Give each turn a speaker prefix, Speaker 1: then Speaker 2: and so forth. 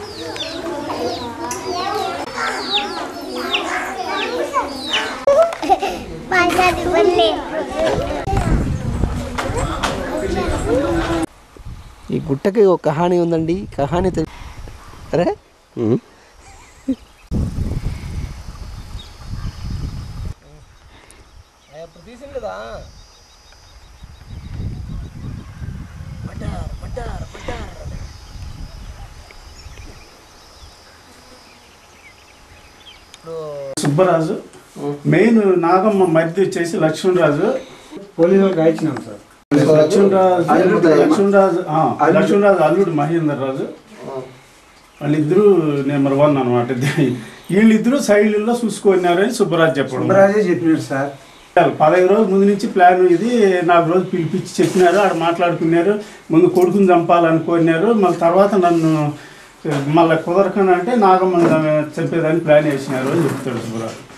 Speaker 1: పాసాది వల్లే
Speaker 2: ఈ గుట్టకి ఒక కహాని ఉందండి కహాని తెలి అరే అప్పుడు తీసింది కదా పడ్డారు పడ్డారు పడ్డారు ఇప్పుడు
Speaker 3: సుబ్బరాజు మెయిన్ నాగమ్మ మరిది వచ్చేసి లక్ష్మణరాజు
Speaker 4: పోలీసులకు ఇచ్చినాం సార్
Speaker 3: లక్ష్మణరాజు లక్ష్మణరాజు ఆ, లక్ష్మణరాజు అల్లుడు మహేందర్ రాజు వాళ్ళిద్దరూ నెంబర్ వన్ అనమాట వీళ్ళిద్దరూ సైడ్లో చూసుకున్నారని సుబ్బరాజు చెప్పడం
Speaker 4: సుబ్బరాజే చెప్పినారు సార్
Speaker 3: పదహైదు రోజుల ముందు నుంచి ప్లాన్ ఇది నాలుగు రోజులు పిలిపించి చెప్పినారు ఆడ మాట్లాడుకున్నారు ముందు కొడుకుని చంపాలనుకున్నారు మళ్ళీ తర్వాత నన్ను మళ్ళీ కుదరకనంటే నాగమ్మ చంపేదాన్ని ప్లాన్ వేసినారు అని చెప్తాడు సుబ్బరాజు